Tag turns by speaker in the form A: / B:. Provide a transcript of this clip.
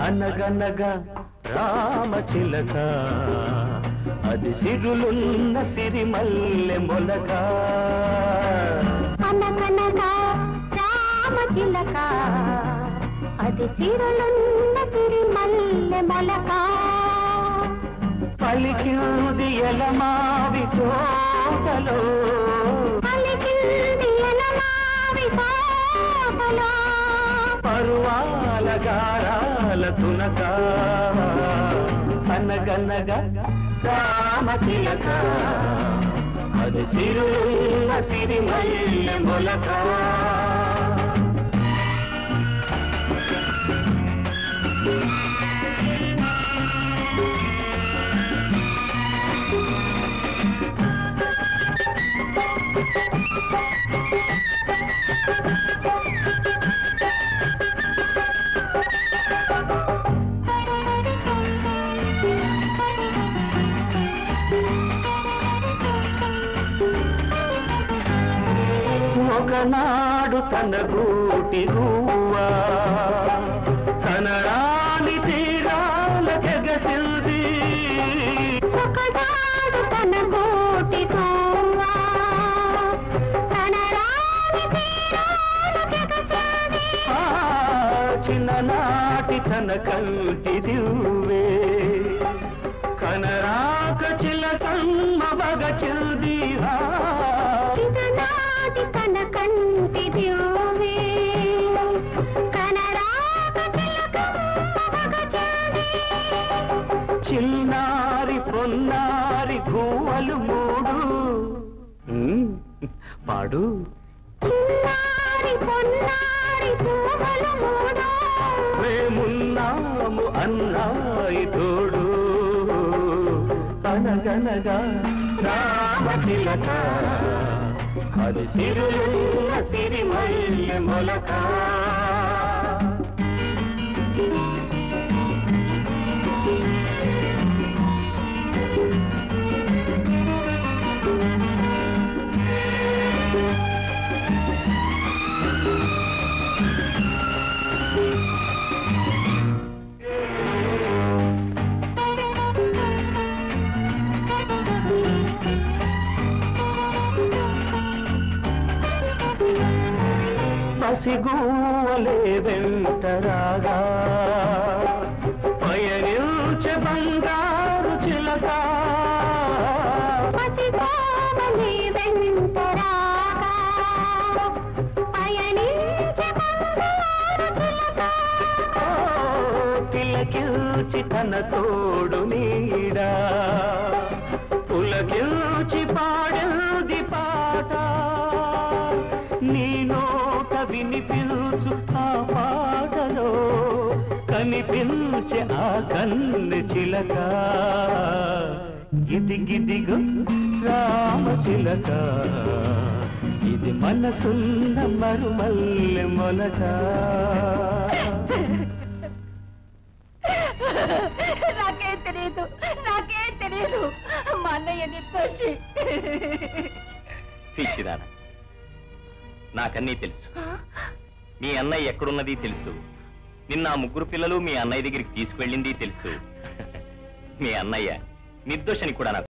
A: అనగనగా రామచిలక అది సిరులున్న సిరిమల్లె మొలక
B: అనగనగా రామచిలక అది సిరులున్న సిరి మల్లె మొలక
A: పలికింది ఎలమావి తోటలో
B: పలికింది ఎలమావి తోటలో
A: పరువాల గారాల తునక అనగనగా రామచిలక అది సిరులున్న సిరిమల్లె మొలక ఒకనాడు తన గూటి గువ్వా తన రాణి తీరాల తెగసిల్ది
B: ఒకనాడు తన గోటి తోవా తన రాణి తీరాల తెగచేది
A: ఆ చిన్ననాటి తన కంటి దివ్వే కనరాక చిలకమ్మ బగ చెల్దీరా
B: చిన్ననాటి తన కంటి దివ్వే కనరాక తిలకమ్మ మగచేది
A: చిన్నారి పొన్నారి గువ్వలు మూడు ఉమ్, పాడు
B: చిన్నారి పొన్నారి పువ్వులు మూడు
A: మేమున్నాము అన్నాయి తోడు అనగనగా రామచిలక అది సిరులున్న సిరిమల్లె మొలక పసిగూవలే వెంటరాగా పయనించే బంగారు చిలక
B: పసిపాపని వెంటరాగా పయనించే బంగారు చిలక
A: ఓ, తిలకిల్చి తన తోడు నీడా పులకిల్చి పాడేది పాట నీ నోట వినిపించు ఆ పాటలో కనిపించే ఆ కన్ను చిలక గిదిగిదిగు రామ చిలక ఇది మనసున్న మరుమల్లె మొలక
B: నాకేం తెలియదు నాకేం తెలియదు మా అన్నయ్య నిర్దోషి
C: పిచ్చిదాన నాకన్నీ తెలుసు మీ అన్నయ్య ఎక్కడున్నది తెలుసు నిన్న ఆ ముగ్గురు పిల్లలు మీ అన్నయ్య దగ్గరికి తీసుకువెళ్ళింది తెలుసు మీ అన్నయ్య నిర్దోషని కూడా నాకు